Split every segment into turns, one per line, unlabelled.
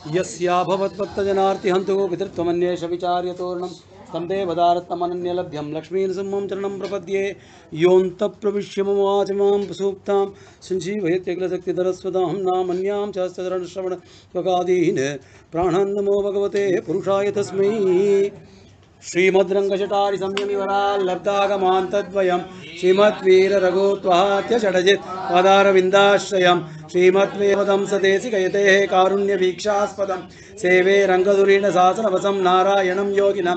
यस्याभवत्पत्तजनार्ति हन्तु पितृत्वमन्येष विचार्यतोरणं तं देवदारत्तमनन्यलभ्यं लक्ष्मीनृसिंहं चरणं प्रपद्ये योऽन्तप्रविश्य मम वाचमां सूक्तां सञ्जीवयत्यखिलशक्तिधरस्वदां नामन्यां चास्तरणश्रवणत्वकादीन् प्राणान् नमो भगवते पुरुषाय तस्मै श्रीमद्रङ्गशटारि संयमिवराल्लब्धागमान्तद्वयं श्रीमद्वीररघुत्वहात्य षडजित् पदारविन्दाश्रयं श्रीमद्वेवदं सदेशिकयतेः कारुण्यवीक्षास्पदं सेवे रङ्गधुरीण शासनवसं नारायणं योगिनं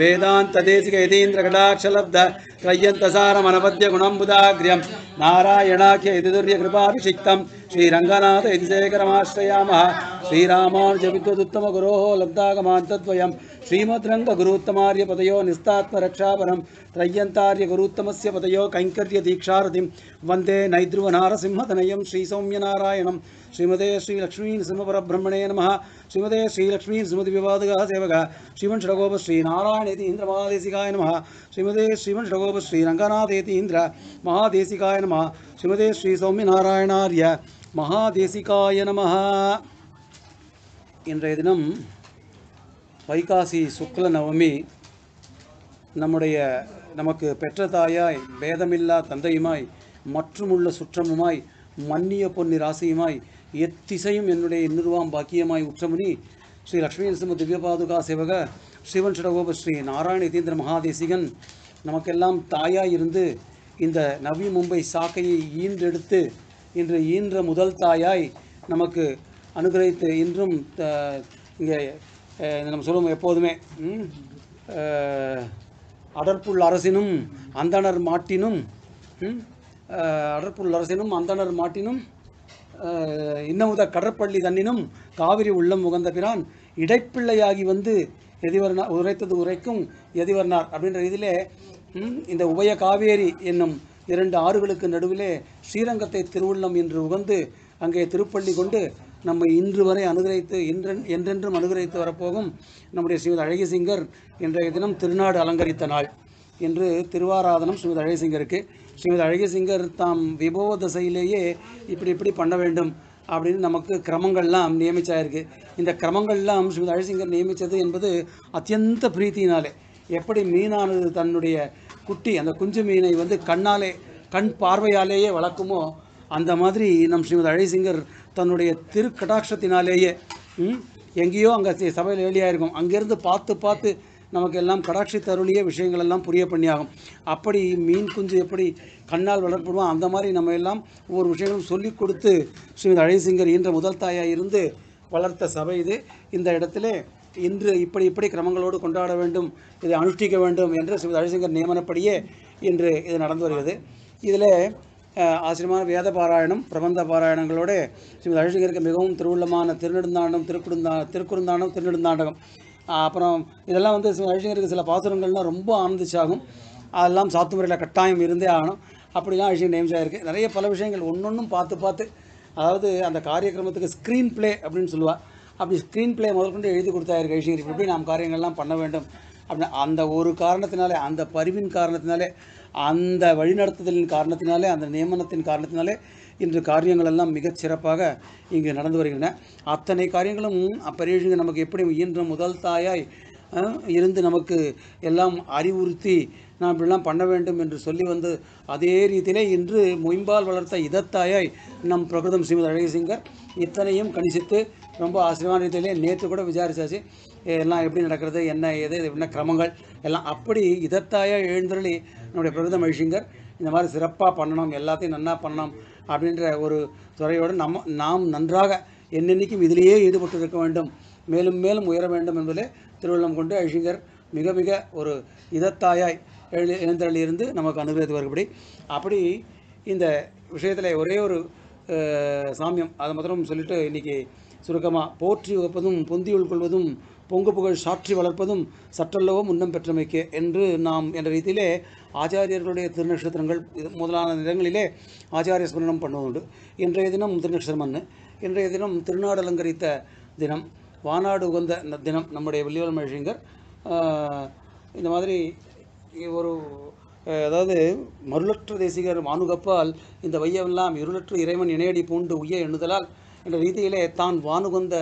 वेदान्तदेशिकयतीन्द्रकटाक्षलब्ध त्रय्यन्तसारमनपद्य गुणम्बुदाग्र्यं नारायणाख्य यतिदुर्यकृपाभिषिक्तं श्रीरङ्गनाथ यतिशेखरमाश्रयामः श्रीरामानुजविद्वदुत्तमगुरोः लब्धागमान्तद्वयं श्रीमद्रङ्गगुरुत्तमार्यपदयो निस्तात्मरक्षापरं त्रय्यन्तार्यगुरुत्तमस्य पदयो कैङ्कर्यदीक्षारथिं वन्दे नैद्रुवनारसिंहतनयं श्रीसौम्यनारायणं श्रीमते श्रीलक्ष्मीनृसिंहपरब्रह्मणे नमः श्रीमते श्रीलक्ष्मीनृसिंहतिविवादगः सेवकः श्रीमन् षडगोप श्रीनारायणेति इन्द्रमहादेशिकाय नमः श्रीमते श्रीमन् षडगोप श्रीरङ्गनाथेति इन्द्र महादेशिकाय नमः श्रीमते श्रीसौम्यनारायणार्य மகாதேசிகாய நமஹ இன்றைய தினம் வைகாசி சுக்ல நவமி நம்முடைய நமக்கு பெற்ற தாயாய் பேதமில்லா தந்தையுமாய் மற்றுமுள்ள சுற்றமுமாய் மன்னிய பொன்னி ராசியுமாய் எத்திசையும் என்னுடைய இன்னுருவாம் பாக்கியமாய் உற்றமுனி ஸ்ரீ லக்ஷ்மி நரசிம்ம திவ்யபாதுகா சேவக ஸ்ரீவன் ஷடகோப ஸ்ரீ நாராயண யதீந்திர மகாதேசிகன் நமக்கெல்லாம் தாயாய் இருந்து இந்த நவி மும்பை சாக்கையை ஈன்றெடுத்து இன்று ஈன்ற முதல் தாயாய் நமக்கு அனுகிரகித்து இன்றும் த- இங்கே அஹ், நம்ம சொல்லுவோம் எப்போதுமே ம், அஹ், அடற்புள் அரசினும் அந்தணர் மாட்டினும் ம், அஹ், அடற்புள் அரசினும் அந்தணர் மாட்டினும் அஹ், இன்னமுத கடற்பள்ளி தன்னினும் காவிரி உள்ளம் உகந்த பிரான் இடைப்பிள்ளையாகி வந்து எதிவர்னா உரைத்தது உரைக்கும் எதிவர்னார் அப்படின்ற இதிலே ம், இந்த உபய காவேரி என்னும் இரண்டு ஆறுகளுக்கு நடுவிலே ஸ்ரீரங்கத்தை திருவுள்ளம் என்று உகந்து அங்கே திருப்பள்ளி கொண்டு நம்மை இன்று வரை அனுகிரகித்து இன்றென் என்றென்றும் அனுகிரகித்து வரப்போகும் நம்முடைய ஸ்ரீமதி அழகிசிங்கர் இன்றைய தினம் திருநாடு அலங்கரித்த நாள் என்று திருவாராதனம் ஸ்ரீமதி அழகிசிங்கருக்கு ஸ்ரீமதி அழகிசிங்கர் தாம் விபவ தசையிலேயே இப்படி இப்படி பண்ண வேண்டும் அப்படின்னு நமக்கு கிரமங்கள்லாம் நியமிச்சாயிருக்கு இந்த கிரமங்கள்லாம் ஸ்ரீமதி அழகிசிங்கர் நியமித்தது என்பது அத்தியந்த பிரீத்தினாலே எப்படி மீனானது தன்னுடைய குட்டி அந்த குஞ்சு மீனை வந்து கண்ணாலே கண் பார்வையாலேயே வளர்க்குமோ அந்த மாதிரி நம் ஸ்ரீமதி அழகிசிங்கர் தன்னுடைய திருக்கடாட்சத்தினாலேயே ம், எங்கேயோ அங்கே சபையில் ஏழியாக இருக்கும் அங்கேருந்து பார்த்து பார்த்து நமக்கு எல்லாம் கடாட்சி தருளிய விஷயங்கள் எல்லாம் புரிய பண்ணியாகும் அப்படி மீன் குஞ்சு எப்படி கண்ணால் வளர்ப்படுமோ அந்த மாதிரி நம்ம எல்லாம் ஒவ்வொரு விஷயங்களும் சொல்லிக் கொடுத்து ஸ்ரீமதி அழகிசிங்கர் ஈன்ற முதல் தாயாக இருந்து வளர்த்த சபை இது இந்த இடத்திலே இன்று இப்படி இப்படி கிரமங்களோடு கொண்டாட வேண்டும் இதை அனுஷ்டிக்க வேண்டும் என்று ஸ்ரீமதி அழகிசிங்கர் நியமனப்படியே இன்று இது நடந்து வருகிறது இதில் ஆசிரியமான வேத பாராயணம் பிரபந்த பாராயணங்களோடு ஸ்ரீமதி அழகிங்கருக்கு மிகவும் திருவுள்ளமான திருநெடுந்தாண்டம் திருக்குறுந்தா திருக்குறுந்தாண்டம் திருநெடுந்தாண்டகம் ஆஹ் அப்புறம் இதெல்லாம் வந்து ஸ்ரீமதி அழகிங்கருக்கு சில பாசுரங்கள்லாம் ரொம்ப ஆனந்திச்சாகும் அதெல்லாம் சாத்து முறையில் கட்டாயம் இருந்தே ஆகணும் அப்படிலாம் அழகிங்க நேம்ஸ் ஆகிருக்கு நிறைய பல விஷயங்கள் ஒன்றொன்றும் பார்த்து பார்த்து அதாவது அந்த காரியக்கிரமத்துக்கு ஸ்க்ரீன் ப்ளே அப்படின்னு சொல்லுவாள் அப்படி ஸ்க்ரீன் ப்ளே முதற்கொண்டு எழுதி கொடுத்தாரு கைஷிங்கர் இப்படி இப்படி நாம் காரியங்கள்லாம் பண்ண வேண்டும் அப்படின்னு அந்த ஒரு காரணத்தினாலே அந்த பரிவின் காரணத்தினாலே அந்த வழிநடத்துதலின் காரணத்தினாலே அந்த நியமனத்தின் காரணத்தினாலே இன்று காரியங்கள் எல்லாம் மிகச் சிறப்பாக இங்கு நடந்து வருகின்றன அத்தனை காரியங்களும் அப்பரியங்க நமக்கு எப்படி இயன்ற முதல் தாயாய் அஹ், இருந்து நமக்கு எல்லாம் அறிவுறுத்தி நாம் இப்படிலாம் பண்ண வேண்டும் என்று சொல்லி வந்து அதே ரீதியிலே இன்று மொயம்பால் வளர்த்த இதத்தாயாய் நம் பிரகிருதம் ஸ்ரீமதி அழகிசிங்கர் இத்தனையும் கணிசித்து ரொம்ப ஆசிரியமான ரீதியிலே நேற்று கூட விசாரிச்சாச்சு எல்லாம் எப்படி நடக்கிறது என்ன ஏது இது என்ன கிரமங்கள் எல்லாம் அப்படி இதத்தாயாக எழுந்தருளி நம்முடைய பிரகிருதம் அழிசிங்கர் இந்த மாதிரி சிறப்பாக பண்ணணும் எல்லாத்தையும் நன்னா பண்ணணும் அப்படின்ற ஒரு துறையோடு நம்ம நாம் நன்றாக என்னென்னைக்கும் இதிலேயே ஈடுபட்டு இருக்க வேண்டும் மேலும் மேலும் உயர வேண்டும் என்பதிலே திருவள்ளம் கொண்டு அழிசிங்கர் மிக மிக ஒரு இதத்தாயாய் எழு எழுந்தருளியிருந்து நமக்கு அனுகிரகித்து வருபடி அப்படி இந்த விஷயத்தில் ஒரே ஒரு அஹ், சாமியம் அதை மாத்திரம் சொல்லிட்டு இன்னைக்கு சுருக்கமாக போற்றி வகுப்பதும் பொந்தியுள் கொள்வதும் பொங்கு புகழ் சாற்றி வளர்ப்பதும் சற்றல்லவோ முன்னம் பெற்றமைக்கு என்று நாம் என்ற ரீதியிலே ஆச்சாரியர்களுடைய திருநட்சத்திரங்கள் இது முதலான நிலங்களிலே ஆச்சாரிய ஸ்மரணம் பண்ணுவதுண்டு இன்றைய தினம் திருநட்சத்திரம் அன்று இன்றைய தினம் திருநாடு அலங்கரித்த தினம் வானாடு உகந்த ந- தினம் நம்முடைய வெள்ளிவல் மழிங்கர் இந்த மாதிரி ஒரு அஹ், அதாவது மருளற்ற தேசிகர் வானுகப்பால் இந்த வையவெல்லாம் இருளற்ற இறைவன் இணையடி பூண்டு உய்ய எண்ணுதலால் என்ற ரீதியிலே தான் வானுகந்த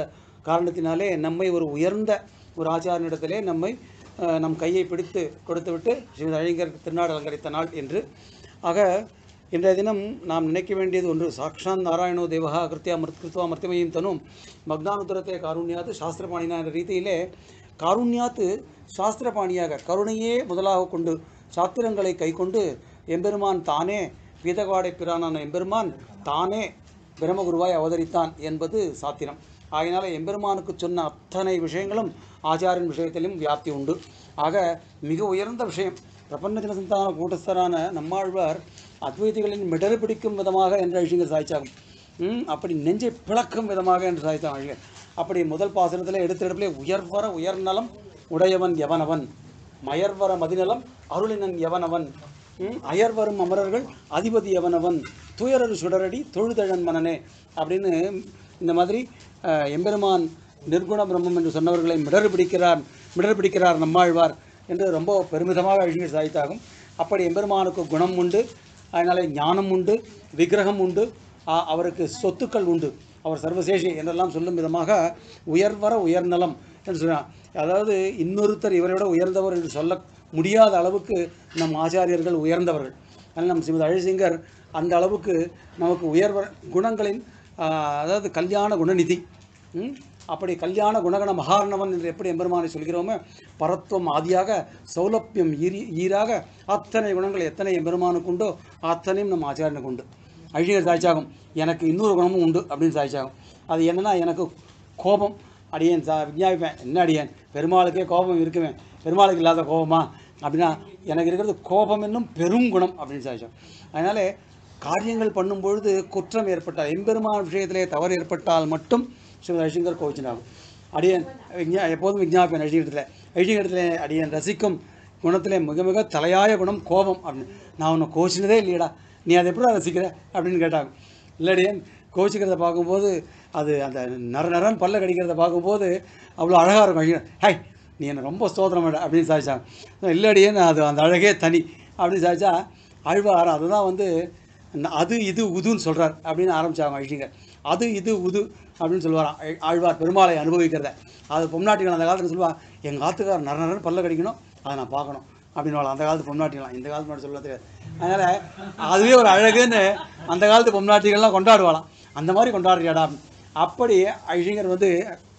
காரணத்தினாலே நம்மை ஒரு உயர்ந்த ஒரு ஆச்சாரனிடத்திலே நம்மை அஹ், நம் கையை பிடித்து கொடுத்துவிட்டு ஸ்ரீமதி அழிங்கர் திருநாடு அலங்கரித்த நாள் என்று ஆக இன்றைய தினம் நாம் நினைக்க வேண்டியது ஒன்று சாக்ஷாத் நாராயணோ தேவகா கிருத்தியா மிருத் கிருத்வா மர்த்திமயம் தனும் மக்னானுத்தரத்தை காருண்யாத்து சாஸ்திரபாணினா என்ற ரீதியிலே காருண்யாத்து சாஸ்திரபாணியாக கருணையே முதலாக கொண்டு சாத்திரங்களை கைக்கொண்டு எம்பெருமான் தானே பீதகாடை பிரானான எம்பெருமான் தானே பிரம்மகுருவாய் அவதரித்தான் என்பது சாத்திரம் ஆகையினால எம்பெருமானுக்கு சொன்ன அத்தனை விஷயங்களும் ஆச்சாரியன் விஷயத்திலும் வியாப்தி உண்டு ஆக மிக உயர்ந்த விஷயம் பிரபஞ்சன சந்தான கூட்டஸ்தரான நம்மாழ்வார் அத்வைதிகளின் மிடறு பிடிக்கும் விதமாக என்ற விஷயங்கள் சாய்ச்சாகும் ம், அப்படி நெஞ்சை பிளக்கும் விதமாக என்று சாய்த்தான் அழகர் அப்படி முதல் பாசனத்தில் எடுத்த இடத்துல உயர்வர உயர்நலம் உடையவன் எவனவன் மயர்வர மதிநலம் அருளினன் எவனவன் ம், அயர்வரும் அமரர்கள் அதிபதி எவனவன் துயரரு சுடரடி தொழுதழன் மனனே அப்படின்னு இந்த மாதிரி அஹ், எம்பெருமான் நிர்குண பிரம்மம் என்று சொன்னவர்களை மிடறு பிடிக்கிறார் மிடறு பிடிக்கிறார் நம்மாழ்வார் என்று ரொம்ப பெருமிதமாக அழிஞர் சாதித்தாகும் அப்படி எம்பெருமானுக்கு குணம் உண்டு அதனால் ஞானம் உண்டு விக்கிரகம் உண்டு ஆ- அவருக்கு சொத்துக்கள் உண்டு அவர் சர்வசேஷி என்றெல்லாம் சொல்லும் விதமாக உயர்வர உயர்நலம் என்று சொன்னார் அதாவது இன்னொருத்தர் இவரை விட உயர்ந்தவர் என்று சொல்ல முடியாத அளவுக்கு நம் ஆச்சாரியர்கள் உயர்ந்தவர்கள் அதனால் நம் ஸ்ரீமதி அழிசிங்கர் அந்த அளவுக்கு நமக்கு உயர்வ குணங்களின் ஆ, அதாவது கல்யாண குணநிதி ம்? அப்படி கல்யாண குணகண மகார்ணவன் என்று எப்படி எம்பெருமானை சொல்கிறோமோ பரத்துவம் ஆதியாக சௌலபியம் ஈரி ஈராக அத்தனை குணங்கள் எத்தனை எம்பெருமானுக்கு உண்டோ அத்தனையும் நம்ம ஆச்சாரியனுக்கு உண்டு அழிஞர் சாய்ச்சாகும் எனக்கு இன்னொரு குணமும் உண்டு அப்படின்னு சாய்ச்சாகும் அது என்னன்னா எனக்கு கோபம் அடியேன் சா விஞ்ஞாபிப்பேன் என்ன அடியேன் பெருமாளுக்கே கோபம் இருக்குவேன் பெருமாளுக்கு இல்லாத கோபமா அப்படின்னா எனக்கு இருக்கிறது கோபம் என்னும் பெருங்குணம் அப்படின்னு சாய்ச்சோம் அதனால காரியங்கள் பண்ணும்பொழுது குற்றம் ஏற்பட்டால் எம்பெருமான் விஷயத்திலே தவறு ஏற்பட்டால் மட்டும் ஸ்ரீ ரவிசங்கர் கோச்சினாகும் அடியேன் விஞ்ஞா எப்போதும் விஞ்ஞாபன் அழிஞ்சிடத்துல அழிஞ்சிடத்துல அடியேன் ரசிக்கும் குணத்திலே மிக மிக தலையாய குணம் கோபம் அப்படின்னு நான் உன்னை கோச்சினதே இல்லையடா நீ அதை எப்படி ரசிக்கிற அப்படின்னு கேட்டாங்க இல்லடியேன் கோச்சிக்கிறத பார்க்கும்போது அது அந்த நர நரன் பல்ல கடிக்கிறத பார்க்கும்போது அவ்வளோ அழகாக இருக்கும் ஐயோ ஹாய் நீ என்னை ரொம்ப ஸ்தோத்திரம் பண்ண அப்படின்னு சாதிச்சாங்க இல்லடியேன் அது அந்த அழகே தனி அப்படின்னு சாதிச்சா ஆழ்வார் அதுதான் வந்து ந- அது இது உதுன்னு சொல்கிறார் அப்படின்னு ஆரம்பிச்சாங்க ஐஷிங்கர் அது இது உது அப்படின்னு சொல்லுவாராம் ஆழ்- ஆழ்வார் பெருமாளை அனுபவிக்கிறத அது பொம்நாட்டிகள் அந்த காலத்தில் சொல்லுவா எங்கள் ஆத்துக்கார் நர நரன் பல்ல கடிக்கணும் அதை நான் பார்க்கணும் அப்படின்னு அந்த காலத்து பொம்நாட்டிகளாம் இந்த காலத்து மட்டும் சொல்ல தெரியாது அதனால் அதுவே ஒரு அழகுன்னு அந்த காலத்து பொம்நாட்டிகள்லாம் கொண்டாடுவாளாம் அந்த மாதிரி கொண்டாடுறியாடா அப்படி ஐஷிங்கர் வந்து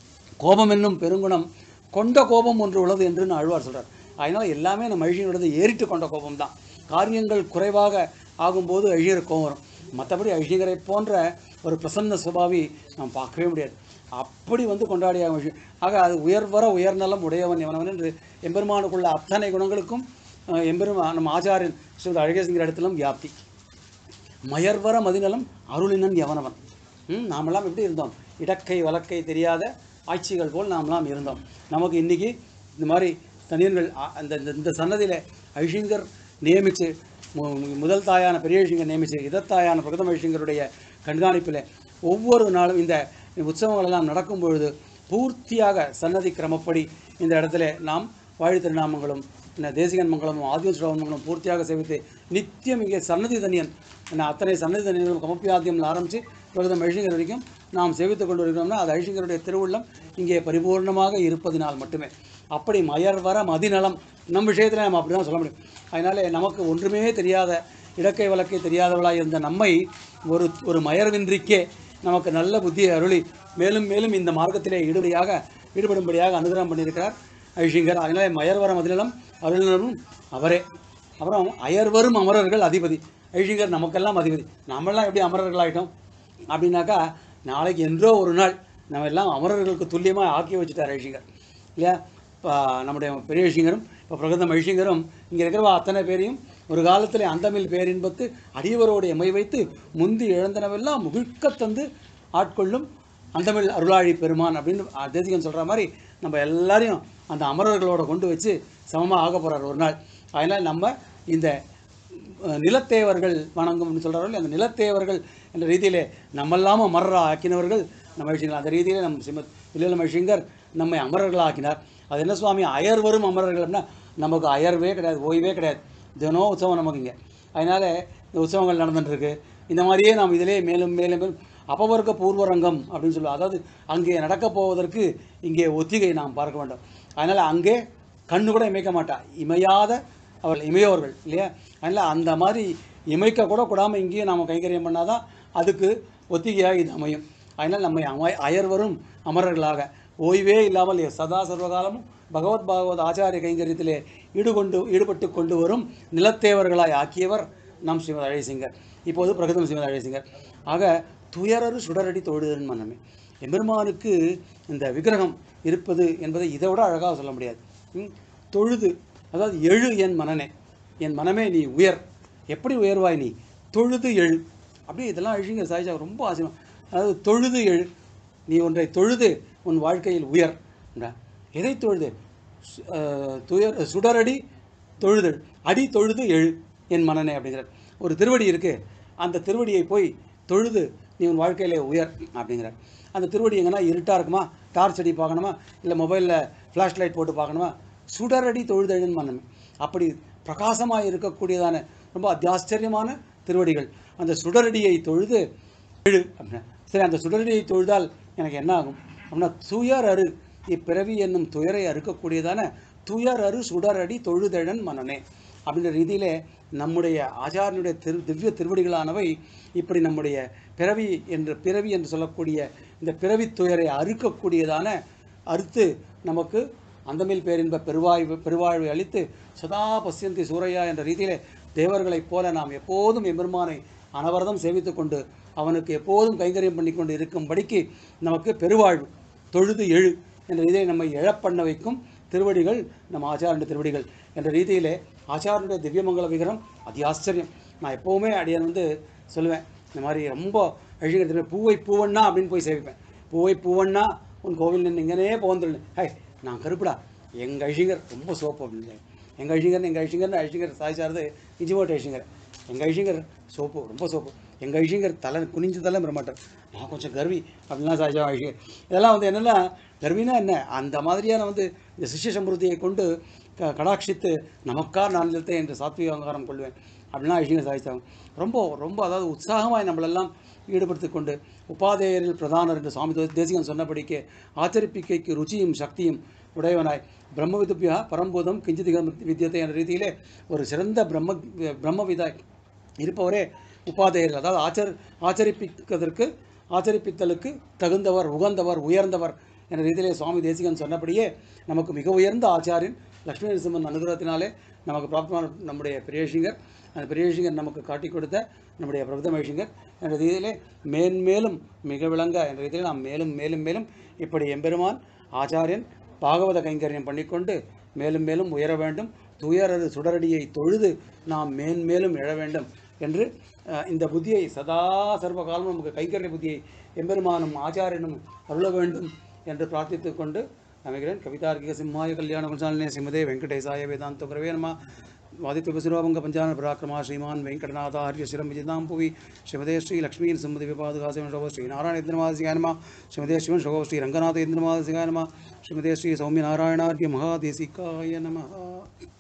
கோபம் என்னும் பெருங்குணம் கொண்ட கோபம் ஒன்று உள்ளது என்று நான் அழ்வார் சொல்றார் அதனால் எல்லாமே நம்ம அழியனோடது ஏறிட்டு கொண்ட கோபம் தான் காரியங்கள் குறைவாக ஆகும்போது அழியர் கோபம் வரும் மற்றபடி அழியரை போன்ற ஒரு பிரசன்ன சுபாவி நாம் பார்க்கவே முடியாது அப்படி வந்து கொண்டாடிய விஷயம் ஆக அது உயர்வர உயர்நலம் உடையவன் எவனவன் என்று எம்பெருமானுக்குள்ள அத்தனை குணங்களுக்கும் அஹ், எம்பெருமா நம்ம ஆச்சாரியன் ஸ்ரீ அழகேசங்கிற இடத்திலும் வியாப்தி மயர்வர மதிநலம் அருளினன் எவனவன் ம், நாமெல்லாம் எப்படி இருந்தோம் இடக்கை வலக்கை தெரியாத ஆட்சிகள் போல் நாமெல்லாம் இருந்தோம் நமக்கு இன்னைக்கு இந்த மாதிரி தனியன்கள் அ- அந்த இந்த- இந்த சன்னதியில் ஐஷிங்கர் நியமித்து முதல் தாயான பெரிய ஐஷிங்கர் நியமித்து இதத்தாயான பிரகதம ஐஷிங்கருடைய கண்காணிப்பில் ஒவ்வொரு நாளும் இந்த உற்சவங்கள் எல்லாம் நடக்கும் பொழுது பூர்த்தியாக சன்னதி கிரமப்படி இந்த இடத்துல நாம் வாழி திருநாமங்களும் என்ன தேசிகன் மங்கலமும் ஆதிவ ஸ்ரவணங்களும் பூர்த்தியாக சேவித்து நித்தியம் இங்கே சன்னதி தனியன் என்ன அத்தனை சன்னதி தனியர்களும் கமப்பியாத்தியம்ல ஆரம்பித்து பிரகதம் ஐஷிங்கர் வரைக்கும் நாம் சேவித்துக் கொண்டு இருக்கிறோம்னா அது ஐஷிங்கருடைய திருவுள்ளம் இங்கே பரிபூர்ணமாக இருப்பதினால் மட்டுமே அப்படி மயர் வர மதிநலம் நம் விஷயத்தில் நம்ம அப்படி தான் சொல்ல முடியும் அதனால நமக்கு ஒன்றுமே தெரியாத இடக்கை வழக்கை தெரியாதவளாக இருந்த நம்மை ஒரு ஒரு மயர்வின்றிக்கே நமக்கு நல்ல புத்தியை அருளி மேலும் மேலும் இந்த மார்க்கத்திலே ஈடுபடியாக ஈடுபடும்படியாக அனுகிரகம் பண்ணியிருக்கிறார் ஐஷிங்கர் அதனால மயர்வர மதிநலம் அருளினரும் அவரே அப்புறம் அயர்வரும் அமரர்கள் அதிபதி ஐஷிங்கர் நமக்கெல்லாம் அதிபதி நம்மெல்லாம் எப்படி அமரர்கள் ஆகிட்டோம் அப்படின்னாக்கா நாளைக்கு என்றோ ஒரு நாள் நம்ம எல்லாம் அமரர்களுக்கு துல்லியமாக ஆக்கி வச்சுட்டார் ஐஷிங்கர் இல்லையா இப்போ நம்முடைய பெரிய ஐஷிங்கரும் இப்போ பிரகதம் ஐஷிங்கரும் இங்கே இருக்கிறவா அத்தனை பேரையும் ஒரு காலத்தில் அந்தமில் பேரின்பத்து அடியவரோடு எமை வைத்து முந்தி இழந்தனவெல்லாம் முகிழ்க்கத் தந்து ஆட்கொள்ளும் அந்தமிழ் அருளாழி பெருமான் அப்படின்னு தேசிகன் சொல்கிற மாதிரி நம்ம எல்லாரையும் அந்த அமரர்களோட கொண்டு வச்சு சமமாக ஆக போகிறார் ஒரு நாள் அதனால் நம்ம இந்த அஹ், நிலத்தேவர்கள் வணங்கும்னு சொல்கிறார்கள் அந்த நிலத்தேவர்கள் என்ற ரீதியிலே நம்மெல்லாம அமரரா ஆக்கினவர்கள் நம்ம விஷயங்கள் அந்த ரீதியிலே நம் சிமத் வில்லியலம் ஐஷிங்கர் நம்மை அமரர்களா ஆக்கினார் அது என்ன சுவாமி அயர் வரும் அமரர்கள் அப்படின்னா நமக்கு அயர்வே கிடையாது ஓய்வே கிடையாது தினம் உற்சவம் நமக்கு இங்கே அதனால் இந்த உற்சவங்கள் நடந்துட்டு இருக்கு இந்த மாதிரியே நாம் இதிலே மேலும் மேலும் மேலும் அபவர்க்க பூர்வரங்கம் அப்படின்னு சொல்லுவாங்க அதாவது அங்கே நடக்கப் போவதற்கு இங்கே ஒத்திகை நாம் பார்க்க வேண்டும் அதனால் அங்கே கண்ணு கூட இமைக்க மாட்டா இமையாத அவள் இமையோர்கள் இல்லையா அதனால் அந்த மாதிரி இமைக்க கூட கூடாமல் இங்கேயும் நாம் கைங்கரியம் பண்ணாதான் அதுக்கு ஒத்திகையாக இது அமையும் அதனால் நம்மை அமை அயர்வரும் அமரர்களாக ஓய்வே இல்லாமல் சதா சர்வகாலமும் பகவத் பாகவத் ஆச்சாரிய கைங்கரியத்திலே ஈடுகொண்டு ஈடுபட்டு கொண்டு வரும் நிலத்தேவர்களாய் ஆக்கியவர் நம் ஸ்ரீமத் அழகிசிங்கர் இப்போது பிரகதம் ஸ்ரீமத் அழகிசிங்கர் ஆக துயரறு சுடரடி தொழுதன் மனமே எம்பெருமானுக்கு இந்த விக்கிரகம் இருப்பது என்பதை இதை விட அழகாக சொல்ல முடியாது ம், தொழுது அதாவது எழு என் மனனே என் மனமே நீ உயர் எப்படி உயர்வாய் நீ தொழுது எழு அப்படியே இதெல்லாம் அழிங்க சாய்ஜா ரொம்ப ஆச்சரியம் அதாவது தொழுது எழு நீ ஒன்றை தொழுது உன் வாழ்க்கையில் உயர் என்றார். எதை தொழுது சு- அஹ், துயர் சுடரடி தொழுதல் அடி தொழுது எழு என் மனனே அப்படிங்கிறார் ஒரு திருவடி இருக்கு அந்த திருவடியை போய் தொழுது நீ உன் வாழ்க்கையிலே உயர் அப்படிங்கிறார் அந்த திருவடி எங்கன்னா இருட்டாக இருக்குமா டார்ச் அடி பார்க்கணுமா இல்லை மொபைலில் ஃப்ளாஷ் லைட் போட்டு பார்க்கணுமா சுடரடி தொழுதழுன்னு மனமே அப்படி பிரகாசமாக இருக்கக்கூடியதான ரொம்ப அத்தியாச்சரியமான திருவடிகள் அந்த சுடரடியை தொழுது எழு அப்படின்னா சரி அந்த சுடரடியை தொழுதால் எனக்கு என்ன ஆகும் அப்படின்னா துயர் அரு இப்பிறவி என்னும் துயரை அறுக்கக்கூடியதான துயர் அரு சுடரடி தொழுதழன் மனனே அப்படின்ற ரீதியிலே நம்முடைய ஆச்சாரனுடைய திரு திவ்ய திருவடிகளானவை இப்படி நம்முடைய பிறவி என்று பிறவி என்று சொல்லக்கூடிய இந்த பிறவி துயரை அறுக்கக்கூடியதான அறுத்து நமக்கு அந்தமில் பேரின்ப பெருவாழ்வு பெருவாழ்வை அளித்து சதா பசியந்தி சூரையா என்ற ரீதியிலே தேவர்களைப் போல நாம் எப்போதும் எம்பெருமானை அனவரதம் சேவித்துக் கொண்டு அவனுக்கு எப்போதும் கைங்கரியம் பண்ணி கொண்டு இருக்கும்படிக்கு நமக்கு பெருவாழ்வு தொழுது எழு என்ற ரீதியை நம்மை எழப்பண்ண வைக்கும் திருவடிகள் நம் ஆச்சாரனுடைய திருவடிகள் என்ற ரீதியிலே ஆச்சாரனுடைய திவ்யமங்கல விக்கிரம் அதி ஆச்சரியம் நான் எப்போவுமே அடியான் வந்து சொல்லுவேன் இந்த மாதிரி ரொம்ப அழிகிற பூவை பூவண்ணா அப்படின்னு போய் சேவிப்பேன் பூவை பூவண்ணா உன் கோவில் நின்று இங்கனே போந்துள்ளேன் ஹை நான் கருப்புடா எங்கள் அழிங்கர் ரொம்ப சோப்பு அப்படின்னு எங்கள் அழிங்கர் எங்கள் அழிங்கர்னு அழிங்கர் சாய்ச்சாரது இஞ்சிமோட்டு அழிங்கர் எங்கள் அழிங்கர் சோப்பு ரொம்ப சோப்பு எங்கள் அழிங்கர் தலை குனிஞ்சு தலை மாட்டார் நான் கொஞ்சம் கர்வி அப்படின்லாம் சாய்ச்சா அழிங்கர் இதெல்லாம் வந்து என்னென்னா கர்வினா என்ன அந்த மாதிரியான வந்து இந்த சிஷ்ய சம்பிருத்தியை கொண்டு க கடாட்சித்து நமக்கா நாளிலத்தை என்று சாத்விக அங்காரம் கொள்வேன் அப்படிலாம் அழிங்கர் சாய்ச்சாங்க ரொம்ப ரொம்ப அதாவது உற்சாகமாய் நம்மளெல்லாம் ஈடுபடுத்திக் கொண்டு உபாதேயரில் பிரதானர் என்று சுவாமி தே- தேசிகன் சொன்னபடிக்கு ஆச்சரிப்பிக்கைக்கு ருச்சியும் சக்தியும் உடையவனாய் பிரம்ம விதுப்பியா பரம்பூதம் கிஞ்சிதிகம் வித்தியத்தை என்ற ரீதியிலே ஒரு சிறந்த பிரம்ம பிரம்மவிதாய் இருப்பவரே உபாதேயர் அதாவது ஆச்சர் ஆச்சரிப்பிப்பதற்கு ஆச்சரிப்பித்தலுக்கு தகுந்தவர் உகந்தவர் உயர்ந்தவர் என்ற ரீதியிலே சுவாமி தேசிகன் சொன்னபடியே நமக்கு மிக உயர்ந்த ஆச்சாரியன் லக்ஷ்மி நரசிம்மன் அனுகிரகத்தினாலே நமக்கு பிராப்தமான நம்முடைய பிரியேஷிங்கர் அந்த பிரியேஷிங்கர் நமக்கு காட்டிக் கொடுத்த நம்முடைய பிரபுத மகிஷிங்கர் என்ற ரீதியிலே மேன்மேலும் மிக விளங்க என்ற ரீதியில் நாம் மேலும் மேலும் மேலும் இப்படி எம்பெருமான் ஆச்சாரியன் பாகவத கைங்கரியம் பண்ணிக்கொண்டு மேலும் மேலும் உயர வேண்டும் துயரது சுடரடியை தொழுது நாம் மேன்மேலும் எழ வேண்டும் என்று அஹ், இந்த புத்தியை சதா சர்வ காலமும் நமக்கு கைங்கரிய புத்தியை எம்பெருமானும் ஆச்சாரியனும் அருள வேண்டும் என்று பிரார்த்தித்துக் கொண்டு அமைகிறேன் கவிதார்க்கிக சிம்மாய கல்யாண குஞ்சாலினே சிமதே வெங்கடேசாய வேதாந்த குரவே நம வாதித்யபசுரோபங்க பஞ்சான பராக்கிரமா ஸ்ரீமான் வெங்கடநாதாரிய சிரம் விஜிதாம் புவி ஸ்ரீமதே ஸ்ரீ லக்ஷ்மீன் சுமதி விபாதுகாசிவன் ஷோகோ ஸ்ரீ நாராயண இந்திரமாதிசிகாய நம ஸ்ரீமதே சிவன் ஷோகோ ஸ்ரீ ரங்கநாத இந்திரமாதிசிகாய நம ஸ்ரீமதே ஸ்ரீ சௌமிய நாராயணார்ய மகாதேசிகாய நம